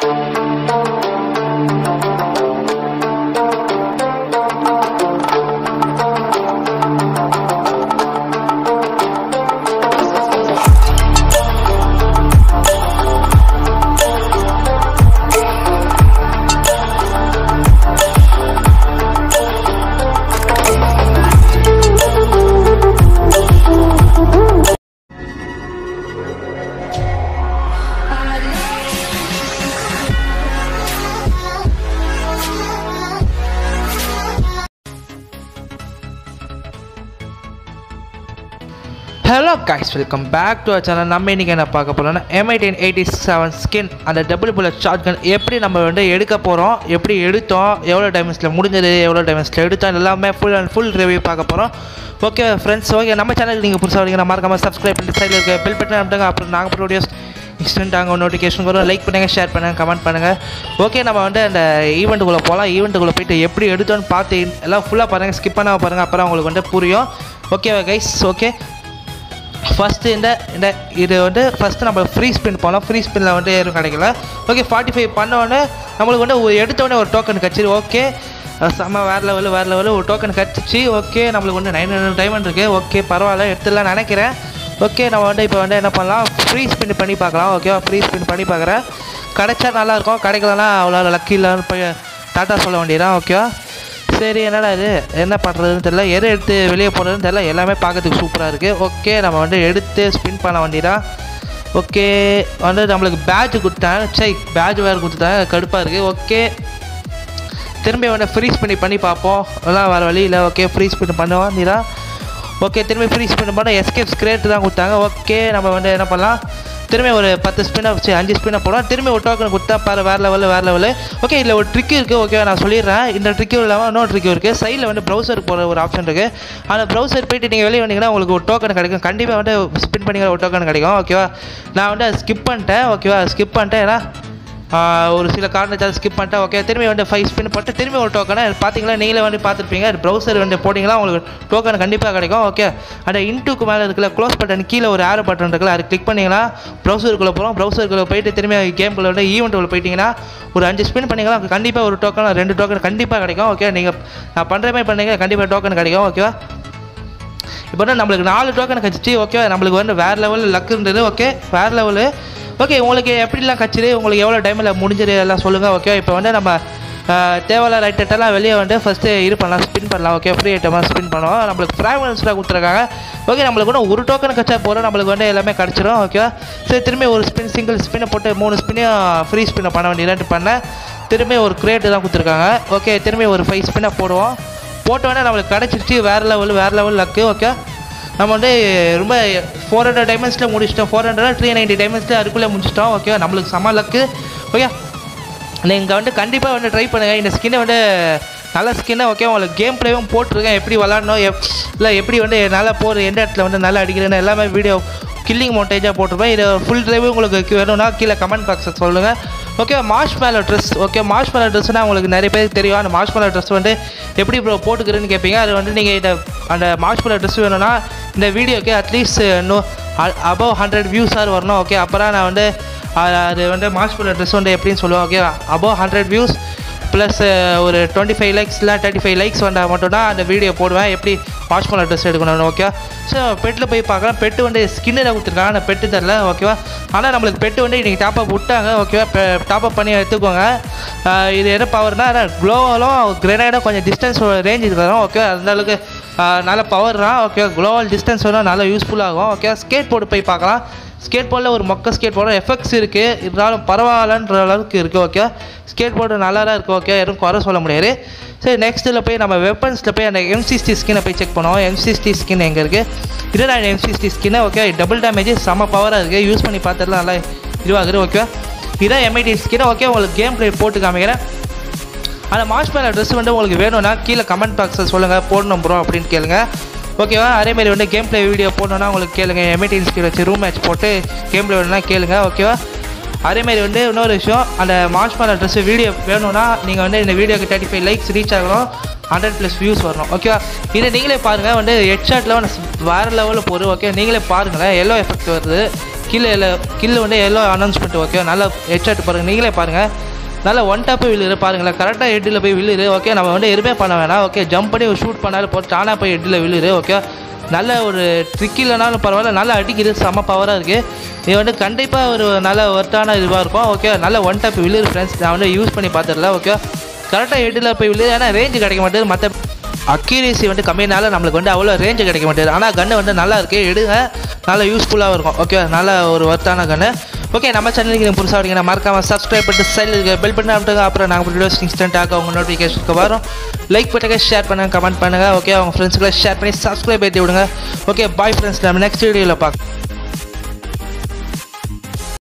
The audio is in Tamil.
hello guys welcome back to our channel நம்ம இன்றைக்கி என்ன பார்க்க போகிறோம்னா MI ten eighty seven skin அந்த டபுள் புல்லட் ஷார்ட் கன் எப்படி நம்ம வந்து எடுக்க போகிறோம் எப்படி எடுத்தோம் எவ்வளோ டைமண்ட்ஸில் முடிஞ்சது எவ்வளோ டைமண்ட்ஸில் எடுத்தோம் எல்லாமே ஃபுல் அண்ட் ஃபுல் ரிவ்யூ பார்க்க போகிறோம் ஓகே ஃப்ரெண்ட்ஸ் ஓகே நம்ம சேனலுக்கு நீங்கள் புதுசாக வரீங்க மறக்காமல் சப்ஸ்கிரைப் பண்ணி சைடில் இருக்க பெல் பட்டன் அனுப்புங்க அப்புறம் நாங்கள் ப்ரோடியூஸ் இன்ஸ்டன்ட் அங்கே நோட்டிஃபிகேஷன் வரும் லைக் பண்ணுங்கள் ஷேர் பண்ணுங்கள் கமெண்ட் பண்ணுங்கள் ஓகே நம்ம வந்து அந்த ஈவெண்ட்டுக்குள்ளே போகலாம் ஈவெண்ட்டுக்குள்ளே போயிட்டு எப்படி எடுத்தோன்னு பார்த்து எல்லாம் ஃபுல்லாக பாருங்கள் ஸ்கிப் பண்ணாமல் பாருங்கள் அப்புறம் உங்களுக்கு வந்து புரியும் ஓகே கைஸ் ஓகே ஃபஸ்ட்டு இந்த இந்த இது வந்து ஃபஸ்ட்டு நம்ம ஃப்ரீ ஸ்பின் போனோம் ஃப்ரீ ஸ்பின்னில் வந்து எதுவும் கிடைக்கல ஓகே ஃபார்ட்டி ஃபைவ் பண்ணோடனே நம்மளுக்கு வந்து ஒரு எடுத்தோடனே ஒரு டோக்கன் கிடச்சிரு ஓகே செம்ம வேறு லெவலு வேறு லெவலு ஒரு டோக்கன் கிடச்சிச்சு ஓகே நம்மளுக்கு வந்து நைன் ஹண்ட்ரட் டைமண்ட் இருக்குது ஓகே பரவாயில்ல எடுத்துடலாம் நினைக்கிறேன் ஓகே நம்ம வந்து இப்போ வந்து என்ன பண்ணலாம் ஃப்ரீ ஸ்பின் பண்ணி பார்க்கலாம் ஓகேவா ஃப்ரீ ஸ்பின் பண்ணி பார்க்குறேன் கிடைச்சா நல்லாயிருக்கும் கிடைக்கலனா அவ்வளோ லக்கி இல்லைன்னு போய் டாட்டா சொல்ல வேண்டியதான் ஓகேவா சரி என்னடா இது என்ன பண்ணுறதுன்னு தெரில எதை எடுத்து வெளியே போகிறதுன்னு தெரில எல்லாமே பார்க்கறதுக்கு சூப்பராக இருக்குது ஓகே நம்ம வந்து எடுத்து ஸ்பின் பண்ண வேண்டியதான் ஓகே வந்து நம்மளுக்கு பேட்ச் கொடுத்தாங்க சரி பேட்ச் வேறு கொடுத்துட்டாங்க கடுப்பாக இருக்குது ஓகே திரும்பி வந்து ஃப்ரீஸ் பண்ணி பண்ணி பார்ப்போம் அதெல்லாம் வேறு வழி இல்லை ஓகே ஃப்ரீஸ் பண்ணி பண்ணுவோம் நீரா ஓகே திரும்பி ஃப்ரீஸ் பண்ணி பண்ணால் எஸ்கேப் ஸ்க்ரேட் தான் கொடுத்தாங்க ஓகே நம்ம வந்து என்ன பண்ணலாம் திரும்பி ஒரு பத்து ஸ்பின்னை வச்சு அஞ்சு ஸ்பின்னை போடுவோம் திரும்பி ஒரு டோக்கன் கொடுத்தா பாரு வேறு லெவலு வேறு லெவலு ஓகே இதில் ஒரு ட்ரிக் இருக்குது ஓகே நான் சொல்லிடுறேன் இந்த ட்ரிக்கு இல்லாமல் இன்னொரு ட்ரிக் இருக்குது சைடில் வந்து ப்ரௌசர் போகிற ஒரு ஆப்ஷன் இருக்குது அந்த ப்ரௌசர் போயிட்டு நீங்கள் வெளியே வந்தீங்கன்னா உங்களுக்கு ஒரு டோக்கன் கிடைக்கும் கண்டிப்பாக வந்து ஸ்பின் பண்ணிக்கிற ஒரு டோக்கன் கிடைக்கும் ஓகேவா நான் வந்து அதை ஸ்கிப் பண்ணிட்டேன் ஓகேவா ஸ்கிப் பண்ணிட்டேன் ஏன்னா ஆஹ் ஒரு சில காரணத்தால் ஸ்கிப் பண்ணிட்டேன் ஓகே திரும்பி வந்து ஃபைவ் ஸ்பின் போட்டு திரும்பி ஒரு டோக்கனை பார்த்தீங்களா நீங்களே வந்து பார்த்துருப்பீங்க ப்ரௌசர் வந்து போட்டிங்களா உங்களுக்கு டோக்கன் கண்டிப்பாக கிடைக்கும் ஓகே அந்த இன்ட்டுக்கு மேலே இருக்குல்ல க்ளோஸ் பட்டன் கீழே ஒரு ஆரோ பட்டன் இருக்குல்ல அது கிளிக் பண்ணிங்கன்னா ப்ரௌசருக்குள்ளே போகிறோம் ப்ரௌசருக்குள்ளே போயிட்டு திரும்பி கேம்குள்ளே வந்து ஈவெண்ட்டுக்குள்ளே போயிட்டீங்கன்னா ஒரு அஞ்சு ஸ்பின் பண்ணிங்களா கண்டிப்பாக ஒரு டோக்கன் ரெண்டு டோக்கன் கண்டிப்பாக கிடைக்கும் ஓகே நீங்கள் நான் பண்ணுற மாதிரி பண்ணீங்க கண்டிப்பாக டோக்கன் கிடைக்கும் ஓகேவா இப்போ வந்து நம்மளுக்கு நாலு டோக்கன் கிடச்சிச்சு ஓகே நம்மளுக்கு வந்து வேறு லெவலில் லக் இருந்தது ஓகே வேறு லெவலு ஓகே உங்களுக்கு எப்படிலாம் கிடச்சிது உங்களுக்கு எவ்வளோ டைமில் முடிஞ்சது எல்லாம் சொல்லுங்கள் ஓகே இப்போ வந்து நம்ம ஆஹ், தேவையில்லாத ஐட்டத்தெல்லாம் வெளியே வந்து ஃபஸ்ட்டு இது பண்ணலாம் ஸ்பின் பண்ணலாம் ஓகே ஃப்ரீ ஐட்டமாக ஸ்பின் பண்ணுவோம் நம்மளுக்கு ஃப்ராக்வன்ஸ்லாம் கொடுத்துருக்காங்க ஓகே நம்மளுக்கு வந்து ஒரு டோக்கன் கிடச்சா போகிறோம் நம்மளுக்கு வந்து எல்லாமே கிடச்சிரும் ஓகே சரி திரும்பி ஒரு ஸ்பின் சிங்கிள் ஸ்பின்னை போட்டு மூணு ஸ்பின்னையும் ஃப்ரீ ஸ்பின்னை பண்ண வேண்டியதான்ட்டு பண்ணேன் திரும்பி ஒரு கிரேட்டு தான் கொடுத்துருக்காங்க ஓகே திரும்பி ஒரு ஃபைவ் ஸ்பின்னை போடுவோம் போட்டோடனே நம்மளுக்கு கிடச்சிருச்சு வேறு லெவல் வேறு லெவல் லக்கு ஓகே நம்ம வந்து ரொம்ப ஃபோர் ஹண்ட்ரட் டைமண்ட்ஸில் முடிச்சிட்டோம் ஃபோர் ஹண்ட்ரட் த்ரீ நைன்ட்டி டைமண்ட்ஸில் அதுக்குள்ளே முடிச்சிட்டோம் ஓகே நம்மளுக்கு செம லக்கு ஓகே நீங்கள் வந்து கண்டிப்பாக வந்து ட்ரை பண்ணுங்கள் இந்த ஸ்கின்னை வந்து நல்ல ஸ்கின்னை ஓகே உங்களுக்கு கேம் ப்ளேவும் போட்டிருக்கேன் எப்படி விளாடணும் எப் இல்லை எப்படி வந்து நல்லா போகிற எந்த இடத்துல வந்து நல்லா அடிக்கிறேன்னு எல்லாமே வீடியோ கில்லிங் மோட்டேஜாக போட்டிருப்பேன் இது ஃபுல் ட்ரைவ் உங்களுக்கு வேணும்னா கீழே கமெண்ட் பாக்ஸில் சொல்லுங்கள் ஓகே மார்ஷ் மேலே ட்ரெஸ் ஓகே மார்ஷ் மேலே ட்ரெஸ்னால் உங்களுக்கு நிறைய பேருக்கு தெரியும் அந்த மார்ஷ் மேலே ட்ரெஸ் வந்து எப்படி ப்ரோ போட்டுக்கிறேன்னு கேட்பீங்க அது வந்து நீங்கள் இதை அந்த மார்ஷ் மேலே ட்ரெஸ் வேணும்னா இந்த வீடியோக்கு அட்லீஸ்ட் நோ அபவ் ஹண்ட்ரட் வியூஸாக வரணும் ஓகே அப்புறம் நான் வந்து அது அது வந்து மார்ச் மேலே ட்ரெஸ் வந்து எப்படின்னு சொல்லுவேன் okay above hundred views plus ஒரு டுவெண்ட்டி ஃபைவ் லைக்ஸ் இல்லை தேர்ட்டி ஃபைவ் லைக்ஸ் வந்தால் மட்டும்தான் அந்த வீடியோ போடுவேன் எப்படி வாஷ் பண்ண ட்ரெஸ் எடுக்கணும் ஓகே ஸோ பெட்டில் போய் பார்க்கலாம் பெட்டு வந்து ஸ்கின்னில் கொடுத்துருக்காங்க அந்த பெட்டு தரல ஓகேவா ஆனால் நம்மளுக்கு பெட்டு வந்து இன்றைக்கி டாப்அப் விட்டாங்க ஓகேவா டாப்அப் பண்ணி எடுத்துக்கோங்க ஆஹ் இது என்ன பவர்னா க்ளோவலும் கிரெனேடும் கொஞ்சம் டிஸ்டன்ஸ் ரேஞ்ச் இருக்கிறோம் ஓகே அந்த அளவுக்கு ஆஹ் நல்ல பவர் தான் ஓகே க்ளோவல் டிஸ்டன்ஸ் வந்து நல்லா யூஸ்ஃபுல்லாகும் ஓகே ஸ்கேட் போர்டு போய் பார்க்கலாம் ஸ்கேட் போர்டில் ஒரு மொக்க ஸ்கேட் போர்டு எஃபெக்ட்ஸ் இருக்குது இருந்தாலும் பரவாயில்லன்ற அளவுக்கு இருக்குது ஓகே ஸ்கேட் போர்டு நல்லா தான் இருக்குது ஓகே எதுவும் குறை சொல்ல முடியாது சரி நெக்ஸ்ட்டில் போய் நம்ம வெப்பன்ஸில் போய் அந்த எம்சிஸ்டி ஸ்கினை போய் செக் பண்ணுவோம் எம்சிஸ்டி ஸ்கின் எங்கே இருக்குது இதுதான் எம்சிஸ்டி ஸ்கின்னு ஓகே டபுள் டேமேஜ் செம்ம பவராக இருக்குது யூஸ் பண்ணி பார்த்துட்டு நல்லா இதுவாகுது ஓகே இதான் எம்ஐடி ஸ்கின் ஓகே உங்களுக்கு கேம் ப்ளே போட்டு காமிக்கிறேன் அந்த மார்ச் மேலே ட்ரெஸ் வந்து உங்களுக்கு வேணும்னா கீழே கமெண்ட் பாக்ஸில் சொல்லுங்கள் போடணும் ப்ரோ அப்படின்னு கேளுங்க ஓகேவா அதேமாரி வந்து கேம் ப்ளே வீடியோ போடணுன்னா உங்களுக்கு கேளுங்க எம்ஐடின் ஸ்கில் வச்சு ரூம் மேட்ச் போட்டு கேம் ப்ளே வேணும்னா கேளுங்க ஓகேவா அதேமாரி வந்து இன்னொரு விஷயம் அந்த மார்ச் மேலே ட்ரெஸ் வீடியோ வேணும்னா நீங்கள் வந்து இந்த வீடியோக்கு தேர்ட்டி ஃபைவ் லைக்ஸ் ரீச் ஆகணும் ஹண்ட்ரட் ப்ளஸ் வியூஸ் வரணும் ஓகேவா இதை நீங்களே பாருங்கள் வந்து ஹெட்ஷாட்டில் வேறு லெவலில் போகுது ஓகே நீங்களே பாருங்களேன் எல்லோ எஃபெக்ட் வருது கில் எல்லோ கில் வந்து எல்லோ அனௌன்ஸ்மெண்ட் ஓகே நல்லா ஹெட்ஷாட் பாருங்கள் நீங்களே பாருங்கள் நல்லா ஒன் டாப்பு விழுது பாருங்களேன் கரெக்டாக ஹெட்டில் போய் விழுது ஓகே நம்ம வந்து எதுவுமே பண்ண வேணாம் ஓகே ஜம்ப் பண்ணி ஷூட் பண்ணாலும் போட்டு தானாக போய் ஹெட்டில் விழுது ஓகே நல்ல ஒரு ட்ரிக் இல்லைனாலும் பரவாயில்ல நல்லா அடிக்குது செம்ம பவராக இருக்குது இது வந்து கண்டிப்பாக ஒரு நல்ல ஒர்த்தான இதுவாக இருக்கும் ஓகே நல்ல ஒன் டாப் விழுது ஃப்ரெண்ட்ஸ் நான் வந்து யூஸ் பண்ணி பார்த்துடல ஓகே கரெக்டாக ஹெட்டில் போய் விழுது ஏன்னா ரேஞ்சு கிடைக்க மாட்டேது மற்ற அக்யூரேசி வந்து கம்மினால நம்மளுக்கு வந்து அவ்வளோ ரேஞ்சு கிடைக்க மாட்டேது ஆனால் கன்று வந்து நல்லா இருக்குது எடுங்க நல்லா யூஸ்ஃபுல்லாக இருக்கும் ஓகே நல்ல ஒரு ஒர்த்தான கன்று ஓகே நம்ம சேனலுக்கு நீங்கள் புதுசாக வரீங்கன்னா மறக்காம சப்ஸ்கிரைப் பண்ணிட்டு சைடில் இருக்க பெல் பண்ணி அனுப்புங்க அப்புறம் நாங்கள் வீடியோஸ் இன்ஸ்டன்ட்டாக உங்கள் நோட்டிஃபிகேஷனுக்கு வரும் லைக் பண்ணுங்க ஷேர் பண்ணுங்க கமெண்ட் பண்ணுங்கள் ஓகே அவங்க ஃப்ரெண்ட்ஸுக்குள்ள ஷேர் பண்ணி சப்ஸ்கிரைப் ஏற்றி விடுங்க ஓகே பாய் ஃப்ரெண்ட்ஸ் நம்ம நெக்ஸ்ட் வீடியோவில் பார்க்கலாம்